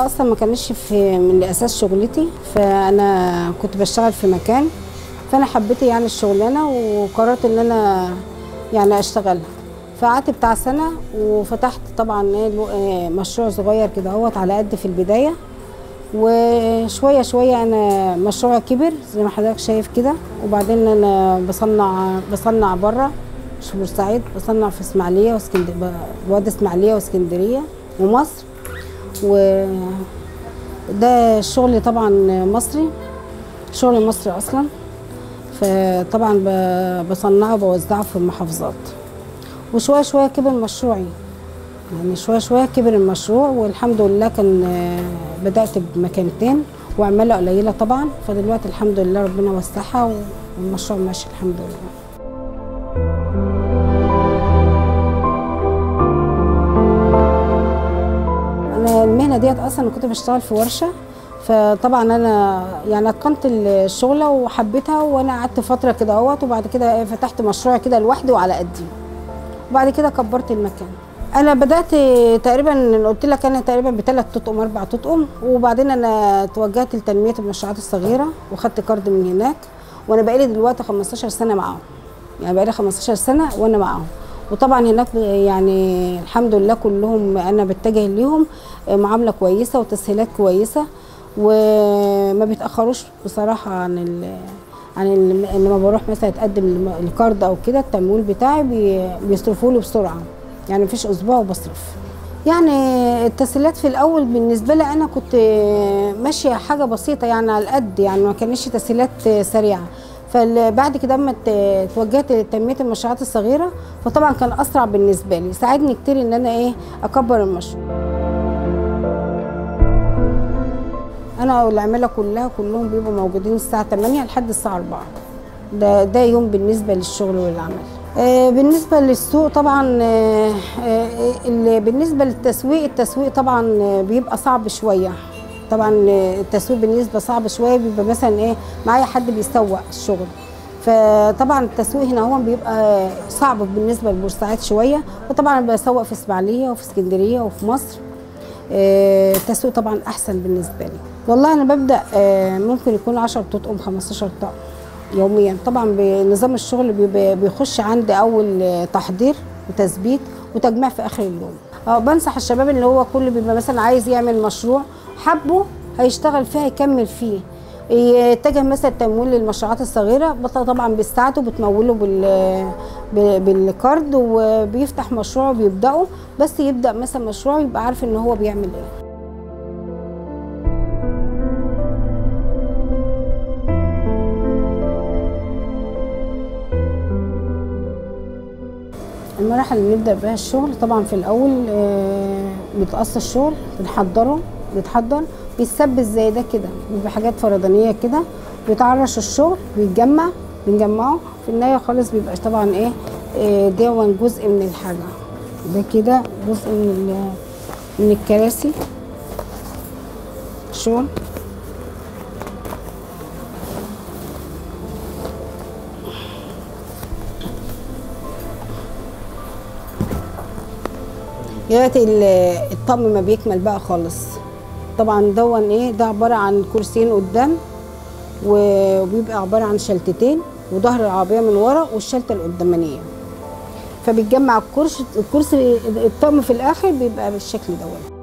الشغل اصلا ما كانش في من الاساس شغلتي فانا كنت بشتغل في مكان فانا حبيت يعني الشغلانه وقررت ان انا يعني اشتغلها فقعدت بتاع سنه وفتحت طبعا إيه الو- إيه مشروع صغير كده اهوت على قد في البدايه وشويه شويه انا مشروع كبر زي ما حضرتك شايف كده وبعدين انا بصنع بصنع بره مش في بورسعيد بصنع في اسماعيليه واسكندريه بوادي اسماعيليه واسكندريه ومصر و ده الشغل طبعا مصري شغل مصري اصلا فطبعا ب- بصنعه وبوزعه في المحافظات وشويه شويه كبر مشروعي يعني شويه شويه كبر المشروع والحمد لله كان آه، بدات بمكانتين وعماله قليله طبعا فدلوقتي الحمد لله ربنا وسعها والمشروع ماشي الحمد لله انا المهنه ديت اصلا كنت بشتغل في ورشه فطبعا انا يعني اتقنت الشغله وحبيتها وانا قعدت فتره كده اهوت وبعد كده فتحت مشروع كده لوحدي وعلى قدي وبعد كده كبرت المكان انا بدات تقريبا قلت لك انا تقريبا بثلاث تطقم اربع تطقم وبعدين انا توجهت لتنميه المشروعات الصغيره وخدت كارد من هناك وانا بقالي دلوقتي 15 سنه معاهم يعني بقالي 15 سنه وانا معاهم وطبعا هناك يعني الحمد لله كلهم انا بتجه ليهم معامله كويسه وتسهيلات كويسه وما بيتاخروش بصراحه عن ال عن ال- لما بروح مثلا اتقدم الم- الكارد او كده التمويل بتاعي بي- بيصرفوا له بسرعه يعني مفيش اسبوع وبصرف يعني التسهيلات في الاول بالنسبه لي انا كنت ماشيه حاجه بسيطه يعني على القد يعني ما كانش تسهيلات سريعه فبعد كده اما ت- توجهت لتنميه المشروعات الصغيره فطبعا كان اسرع بالنسبه لي ساعدني كتير ان انا ايه اكبر المشروع انا والعماله كلها كلهم بيبقوا موجودين الساعه 8 لحد الساعه 4 ده ده يوم بالنسبه للشغل والعمل آه، بالنسبه للسوق طبعا آه، آه، ال- بالنسبه للتسويق التسويق طبعا آه، بيبقى صعب شويه طبعا آه، التسويق بالنسبه صعب شويه بيبقى مثلا ايه معايا حد بيسوق الشغل فطبعا التسويق هنا هو بيبقى صعب بالنسبه لبورسعيد شويه وطبعا أنا بسوق في اسماعيليه وفي اسكندريه وفي مصر آه، التسويق طبعا احسن بالنسبه لي والله انا ببدا آه، ممكن يكون 10 تطقم 15 طقم يوميا طبعا بنظام الشغل بيبقى- بيخش عندي اول آه، تحضير وتثبيت وتجميع في اخر اليوم اه بنصح الشباب اللي هو كل بيبقى مثلا عايز يعمل مشروع حبه هيشتغل فيه هيكمل فيه يتجه مثلا تمويل للمشروعات الصغيره بط- طبعا بيساعده بتموله بال ب- بالكارد وبيفتح مشروع بيبداه بس يبدا مثلا مشروع يبقى عارف ان هو بيعمل ايه المراحل اللي بنبدا بها الشغل طبعا في الاول آه، بيتقص الشغل بنحضره بيتحضر بيتثبت زي ده كده بيبقى حاجات فردانيه كده بيتعرش الشغل بيتجمع بنجمعه في النهايه خالص بيبقى طبعا ايه آه، ده جزء من الحاجه ده كده جزء من ال- من الكراسي شغل دلوقتي ال- الطقم ما بيكمل بقى خالص طبعا دون ايه ده عباره عن كرسيين قدام و- وبيبقى عباره عن شلتتين وظهر العربيه من ورا والشلته القدامانيه فبيتجمع الكرسي الكرسي الطقم في الاخر بيبقى بالشكل دوت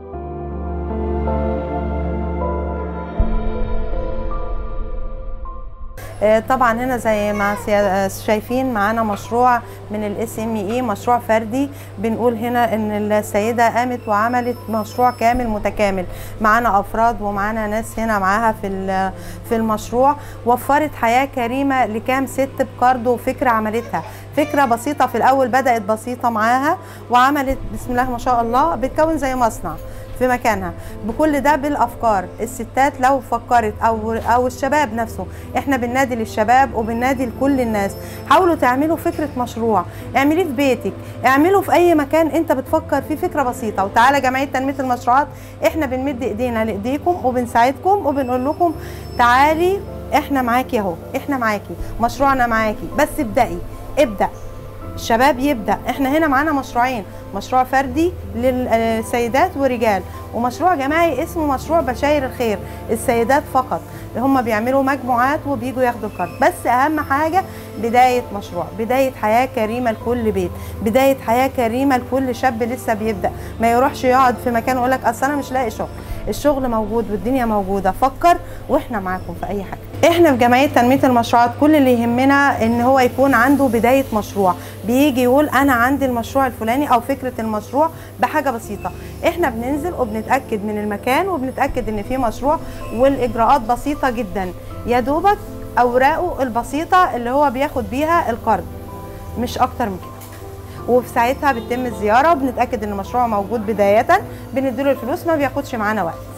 آه، طبعا هنا زي ما سيا- آه، شايفين معانا مشروع من الاس ام اي مشروع فردي بنقول هنا ان السيده قامت وعملت مشروع كامل متكامل معانا افراد ومعانا ناس هنا معاها في ال- في المشروع وفرت حياه كريمه لكام ست بكارد وفكره عملتها فكره بسيطه في الاول بدات بسيطه معاها وعملت بسم الله ما شاء الله بتكون زي مصنع في مكانها بكل ده بالافكار الستات لو فكرت او او الشباب نفسه احنا بننادي للشباب وبننادي لكل الناس حاولوا تعملوا فكره مشروع اعمليه في بيتك اعمله في اي مكان انت بتفكر فيه فكره بسيطه وتعالى جمعيه تنميه المشروعات احنا بنمد ايدينا لايديكم وبنساعدكم وبنقول لكم تعالي احنا معاكي اهو احنا معاكي مشروعنا معاكي بس ابدأي ابدأ الشباب يبدا احنا هنا معانا مشروعين مشروع فردي للسيدات ورجال ومشروع جماعي اسمه مشروع بشاير الخير السيدات فقط هم بيعملوا مجموعات وبيجوا ياخدوا الكارت بس اهم حاجه بدايه مشروع بدايه حياه كريمه لكل بيت بدايه حياه كريمه لكل شاب لسه بيبدا ما يروحش يقعد في مكان ويقول لك اصل انا مش لاقي شغل الشغل موجود والدنيا موجوده فكر واحنا معاكم في اي حاجه احنا في جمعيه تنميه المشروعات كل اللي يهمنا ان هو يكون عنده بدايه مشروع بيجي يقول انا عندي المشروع الفلاني او فكره المشروع بحاجه بسيطه احنا بننزل وبنتاكد من المكان وبنتاكد ان في مشروع والاجراءات بسيطه جدا يا دوبك اوراقه البسيطه اللي هو بياخد بيها القرض مش اكتر من كده وفي ساعتها بتتم الزياره وبنتاكد ان المشروع موجود بدايه بنديله الفلوس ما بياخدش معانا وقت